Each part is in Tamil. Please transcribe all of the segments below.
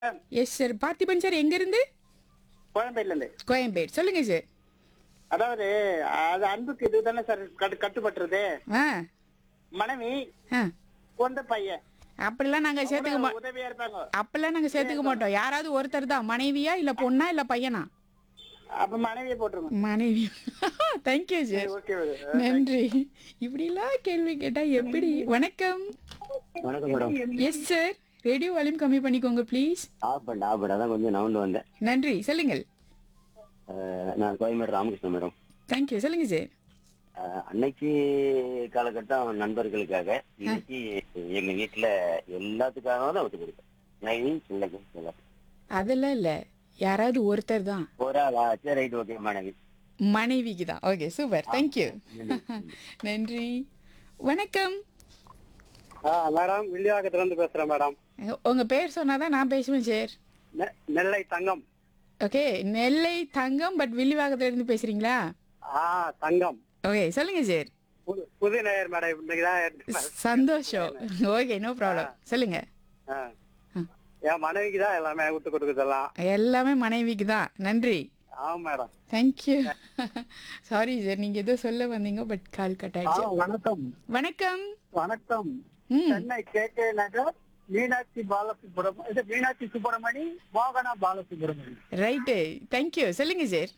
எஸ் சார் பார்த்திபன் சார் எங்க இருந்து கோயம்பேடுல இருந்து கோயம்பேடு சொல்லுங்க சார் அதாவது அது அன்புக்கு இதுதானே சார் கட்டு கட்டுப்பட்டுறது ஆ மனைவி ஆ கொண்ட பையன் அப்படிலாம் நாங்க சேர்த்துக்க மா உதவியா இருப்பாங்க அப்பெல்லாம் நாங்க சேர்த்துக்க மாட்டோம் யாராவது ஒருத்தர் தான் மனைவியா இல்ல பொண்ணா இல்ல பையனா அப்ப மனைவியை போட்டுருங்க மனைவி தேங்க்யூ சார் ஓகே நன்றி இப்படிலாம் கேள்வி கேட்டா எப்படி வணக்கம் வணக்கம் madam yes sir radio volume கம்மி பண்ணிக்கோங்க ப்ளீஸ் ஆஃப் பண்ண ஆஃப் பண்ண அதான் கொஞ்சம் நவுண்டு வந்தேன் நன்றி சொல்லுங்கள் அஹ், நான் கோயம்பேடு ராமகிருஷ்ணன் மேடம் தேங்க்யூ சொல்லுங்க சார் அஹ், அன்னைக்கு காலகட்டம் நண்பர்களுக்காக இன்னைக்கு எங்க வீட்டுல எல்லாத்துக்காகவும் தான் விட்டு கொடுப்பேன் நைன் பிள்ளைங்க எல்லாரும். அதெல்லாம் இல்ல யாராவது ஒருத்தர் தான் ஒரு ஆளா சரி ரைட் ஓகே மனைவி மனைவிக்கு தான் ஓகே சூப்பர் தேங்க்யூ நன்றி வணக்கம் மேடம் வில்லிவாக்கத்துல இருந்து பேசுறேன் மேடம் உங்க பேர் சொன்னாதான் நான் பேசுவேன் சார் நெ- நெல்லை தங்கம் ஓகே நெல்லை தங்கம் பட் வில்லிவாக்கத்துல இருந்து பேசுறீங்களா ஆ தங்கம் ஓகே சொல்லுங்க சார் புது புது நேயர் மேடம் இன்னைக்குதான் சந்தோஷம் ஓகே நோ ப்ராப்ளம் சொல்லுங்க ஆ. என் மனைவிக்கு தான் எல்லாமே விட்டு கொடுக்குறதெல்லாம் எல்லாமே மனைவிக்கு தான் நன்றி ஆமா மேடம் தேங்க்யூ சாரி சார் நீங்க ஏதோ சொல்ல வந்தீங்க பட் கால் கட் ஆயிடுச்சு வணக்கம் வணக்கம் வணக்கம் ம் சென்னை கே கே நகர் மீனாட்சி பாலசுப்ரம இது மீனாட்சி சுப்பிரமணி மோகனா பாலசுப்ரமணி ரைட்டு தேங்க்யூ சொல்லுங்க சார்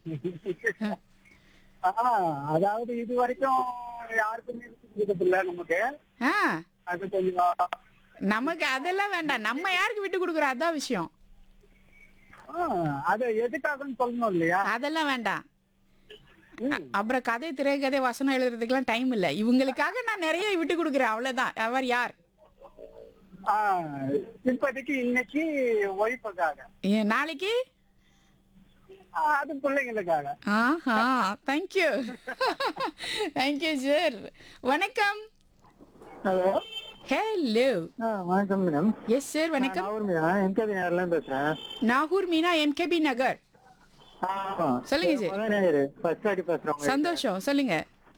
ஆ, அதாவது இது வரைக்கும் யாருக்குமே கொடுக்கறதில்ல நமக்கு ஆ அது கொஞ்சம் நமக்கு அதெல்லாம் வேண்டாம் நம்ம யாருக்கு விட்டு கொடுக்குறோம் அதான் விஷயம் ஆ, அது எதுக்காகன்னு சொல்லணும் இல்லையா அதெல்லாம் வேண்டாம் அ- அப்புறம் கதை திரைக்கதை வசனம் எழுதுறதுக்கெல்லாம் டைம் இல்ல இவங்களுக்காக நான் நிறைய விட்டு கொடுக்குறேன் அவ்வளவுதான் அவர் யார் ஆ, இப்போதைக்கு இன்னைக்கு ஒய்ஃபுக்காக ஏ, நாளைக்கு அது பிள்ளைங்களுக்காக ஆஹா தேங்க்யூ தேங்க்யூ சார் வணக்கம் ஹலோ ஹலோ வணக்கம் மேடம் எஸ் சார் வணக்கம் என்கேபி நேரில் பேசுறேன் நாகூர் மீனா எம்கேபி நகர் சொல்லுங்க சார் ஃபர்ஸ்ட் வாட்டி பேசுறோம் சந்தோஷம் சொல்லுங்க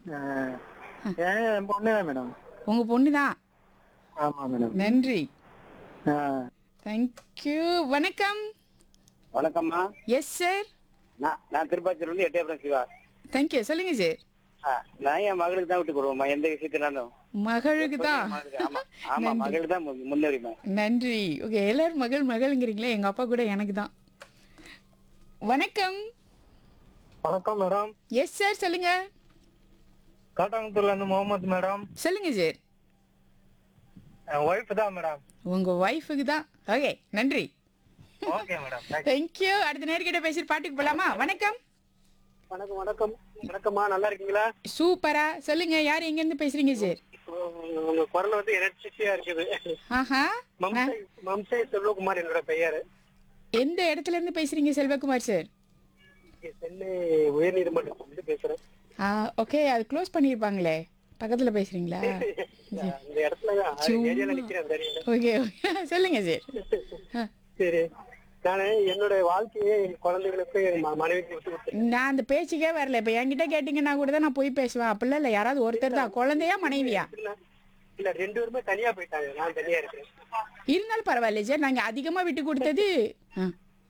என் பொண்ணு மேடம் உங்க பொண்ணு தான் ஆமா மேடம் நன்றி தேங்க்யூ வணக்கம் வணக்கம்மா எஸ் சார் நான் நான் திருப்பாச்சூர்ல இருந்து எட்டயபுரம் சிவா தேங்க்யூ சொல்லுங்க சார் ஆ, நான் என் மகளுக்கு தான் விட்டு கொடுவோம்மா எந்த விஷயத்தினாலும் மகளுக்கு தான் மகளுக்கு, ஆமா ஆமா மகளுக்கு தான் மு- முன்னுரிமை நன்றி ஓகே எல்லாரும் மகள் மகள்ங்கிறீங்களே எங்க அப்பா கூட எனக்கு தான் வணக்கம் வணக்கம் மேடம் எஸ் சார் சொல்லுங்க காட்டாங்குத்தூர்ல இருந்து முகமது மேடம் சொல்லுங்க சார் என் ஒய்ஃப் தான் மேடம் உங்க ஒய்ஃபுக்கு தான் ஓகே நன்றி ஓகே மேடம் தேங்க்யூ அடுத்த நேர்கிட்ட பேசிட்டு பாட்டுக்கு போலாமா வணக்கம் வணக்கம் வணக்கம் வணக்கம்மா நல்லா இருக்கீங்களா சூப்பரா சொல்லுங்க யார் எங்க இருந்து பேசுறீங்க சார் உங்க குரல் வந்து எனர்ஜிட்டியா இருக்குது ஆஹா நான் மம்சை மம்சை செல்வகுமார் என்னோட பெயர் எந்த இடத்துல இருந்து பேசுறீங்க செல்வகுமார் சார் இங்க சென்னை உயர்நீதிமன்றத்துல இருந்து பேசுறேன் ஆ ஓகே அது க்ளோஸ் பண்ணிருப்பாங்களே பக்கத்துல பேசுறீங்களா இந்த இடத்துல ஏரியால நிக்கிறேன் தெரியல ஓகே சொல்லுங்க சார் ஆ. சரி நானு என்னோட வாழ்க்கையை என் குழந்தைகளுக்கு என் ம- மனைவிக்கு விட்டு கொடுத்தேன் நான் அந்த பேச்சுக்கே வரல இப்ப என்கிட்ட கேட்டீங்கன்னா கூட தான் நான் போய் பேசுவேன் அப்படிலாம் இல்ல யாராவது ஒருத்தர் தான் குழந்தையா மனைவியா இல்ல, இல்ல ரெண்டு பேருமே தனியா போயிட்டாங்க நான் தனியா இருக்கேன் இருந்தாலும் பரவாயில்ல சார் நாங்க அதிகமா விட்டு கொடுத்தது ஆ,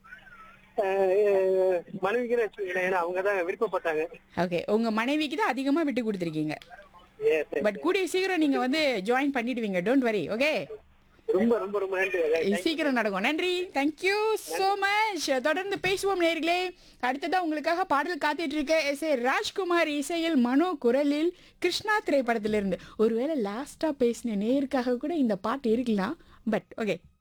அஹ் மனைவிக்கு தான் வச்சுக்கோங்களேன், ஏன்னா அவங்க தான் விருப்பப்பட்டாங்க ஓகே உங்க மனைவிக்கு தான் அதிகமா விட்டு கொடுத்துருக்கீங்க Yes, yes. பட் கூடிய சீக்கிரம் நீங்க வந்து ஜாயின் பண்ணிடுவீங்க டோன்ட் வரி ஓகே ரொம்ப ரொம்ப ரொம்ப நன்றி சீக்கிரம் நடக்கும் நன்றி தேங்க்யூ so மச் தொடர்ந்து பேசுவோம் நேர்களே அடுத்ததா உங்களுக்காக பாடல் காத்துட்டு இருக்க எஸ் ஏ ராஜ்குமார் இசையில் மனோ குரலில் கிருஷ்ணா திரைப்படத்திலிருந்து ஒருவேளை லாஸ்டா பேசின நேருக்காக கூட இந்த பாட்டு இருக்கலாம் பட் ஓகே